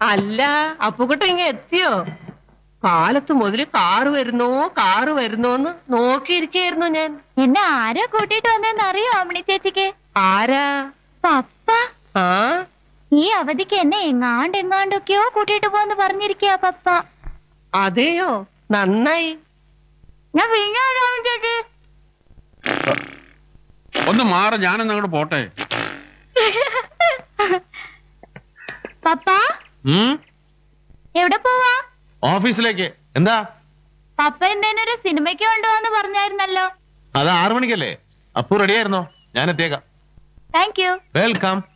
അല്ല അപ്പുകുട്ട ഇങ്ങ എത്തിയോ കാലത്ത് മുതല് കാറ് വരുന്നോ കാറ് വരുന്നോന്ന് നോക്കിയിരിക്കായിരുന്നു ഞാൻ എന്നെ ആരാ കൂട്ടിട്ട് വന്നെന്ന് അറിയോ അമ്മണി ചേച്ചിക്ക് ആരാ പപ്പ ആ ഈ അവധിക്ക് എന്നെ എങ്ങാണ്ട് എങ്ങാണ്ടൊക്കെയോ കൂട്ടിട്ട് പോന്ന് പറഞ്ഞിരിക്കുക പപ്പ അതെയോ നന്നായി ഞാൻ പിന്നെ വരാം ചേച്ചി ഒന്ന് മാറ ഞാനൊന്ന് അങ്ങോട്ട് പോട്ടെ പപ്പ ഉം? എവിടെ പോവാ ഓഫീസിലേക്ക് എന്താ പപ്പ എന്തേനൊരു സിനിമയ്ക്ക് കൊണ്ടുപോവാന്ന് പറഞ്ഞായിരുന്നല്ലോ അത് ആറു മണിക്കല്ലേ അപ്പു റെഡിയായിരുന്നോ ഞാൻ എത്തിയേക്കാം താങ്ക് യു വെൽക്കം